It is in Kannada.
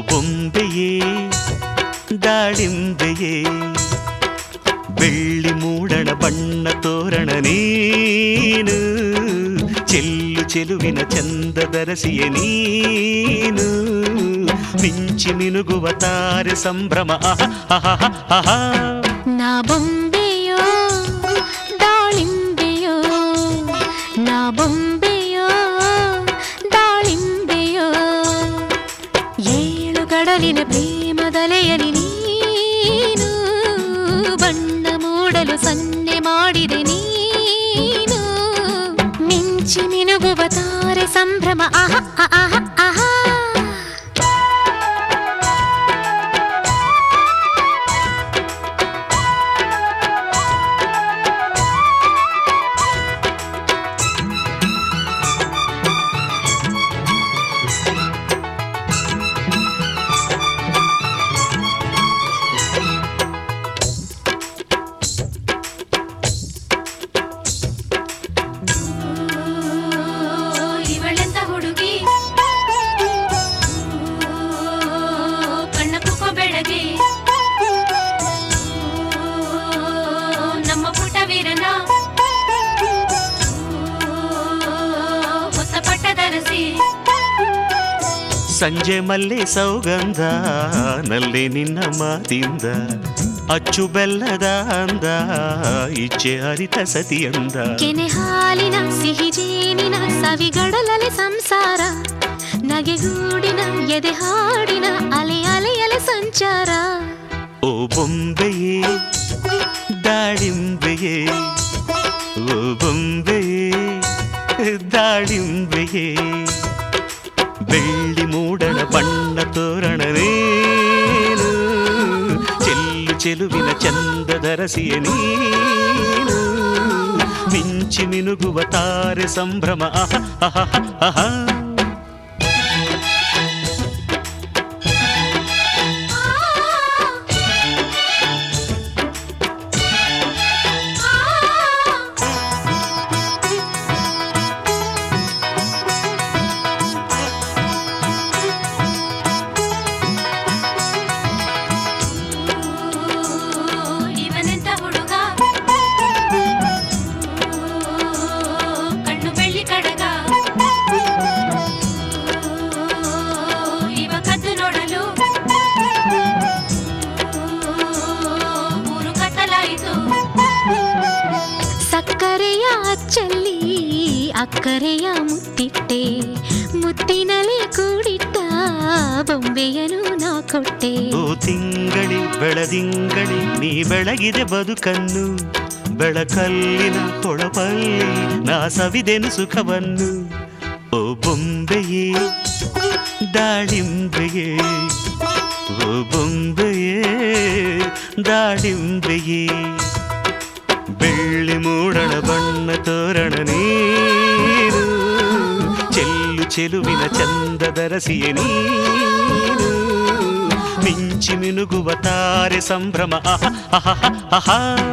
ಬೊಂಬೆಯೇ ದಾಳಿಂಬೆಯೇ ಬೆಳ್ಳಿ ಮೂಡಣ ಬಣ್ಣ ತೋರಣ ನೀನು ಚೆಲ್ಲು ಚೆಲುವಿನ ಚಂದದ ರಸಿಯ ನೀನು ಮಿಂಚಿ ಮಿನುಗುವ ತಾರೆ ಸಂಭ್ರಮ ಆಹ, ಆಹ, ಆಹ. ನಾ ಬೊಂಬೆಯೋ ದಾಳಿಂಬೆಯೋ ನಾ ಬೊಂಬೆಯೋ ದಾಳಿಂಬೆಯೋ ಏಳು ಗಡಲಿನ ಪ್ರೇಮದಲೆಯಲಿ ನೀನು ಬಣ್ಣ ಮೂಡಲು ಸನ್ನೆ ಮಾಡಿದೆ ನೀನು ಮಿಂಚಿ ಮಿನುಗುವ ತಾರೆ ಸಂಭ್ರಮ ಆಹ ಆಹ ಆಹ ಇವಳೆಂತ ಹುಡುಗಿ ಕಣ್ಣ ಕುಪ್ಪ ಬೆಳಗಿ ನಮ್ಮ ಪುಟ ವೀರನ ಹೊಸ ಪಟ್ಟ ಧರಿಸಿ ಸಂಜೆ ಮಲ್ಲೆ ಸೌಗಂಧ ನಲ್ಲಿ ನಿನ್ನ ಮಾತಿಂದ ಅಚ್ಚು ಬೆಲ್ಲದ ಅಂದ ಇಚ್ಛೆ ಹರಿತ ಸತಿಯಂದ ಕೆನೆ ಹಾಲಿನ ಸಿಹಿ ಜೇನಿನ ಸವಿಗಡಲಲೆ ಸಂಸಾರ ನಗೆಗೂಡಿನ ಎದೆ ಹಾಡಿನ ಅಲೆ ಅಲೆಯಲೆ ಸಂಚಾರ ಓ ಬೊಂಬೆಯೇ ದಾಳಿಂಬೆಯೇ ಓ ಬೊಂಬೆಯೇ ದಾಳಿಂಬೆಯೇ ಬೆಳ್ಳಿ ಮೂಡಣ ಬಣ್ಣ ತೋರಣ ನೀನು ಚೆಲ್ಲು ಚೆಲುವಿನ ಚಂದದ ರಸಿಯ ನೀನು ಮಿಂಚಿ ಮಿನುಗುವ ತಾರೆ ಸಂಭ್ರಮ ಆಹ, ಆಹ, ಆಹ. ಇವನೆಂತ ಹುಡುಗ ಕಣ್ಣು ಬೆಳ್ಳಿ ಕಡಗ ಇವ ಕದ್ದು ನೋಡಲು ಮೂರು ಕತ್ತಲಾಯಿತು ಸಕ್ಕರೆಯ ಅಚ್ಚಲ್ಲಿ ಅಕ್ಕರೆಯ ಮುತ್ತಿಟ್ಟೆ ಮುತ್ತಿನಲೆ ಕೂಡಿಟ್ಟ ಬೊಂಬೆಯನು ನಾ ಕೊಟ್ಟೆ ಓ ತಿಂಗಳಿ ಬೆಳದಿಂಗಳಿ ನೀ ಬೆಳಗಿದೆ ಬದುಕನ್ನು ಬೆಳಕಲ್ಲಿನ ಹೊಳಪಲ್ಲಿ ನಾ ಸವಿದೆನು ಸುಖವನ್ನು ಓ ಬೊಂಬೆಯೇ ದಾಳಿಂಬೆಯೇ ಓ ಬೊಂಬೆಯೇ ದಾಳಿಂಬೆಯೇ ಬೆಳ್ಳಿ ಮೂಡಣ ಬಣ್ಣ ತೋರಣ ನೀನು ಚೆಲ್ಲು ಚೆಲುವಿನ ಚಂದದ ರಸಿಯ ನೀನು ಮಿಂಚಿ ಮಿನುಗುವ ತಾರೆ ಸಂಭ್ರಮ ಆಹ, ಆಹ, ಆಹ.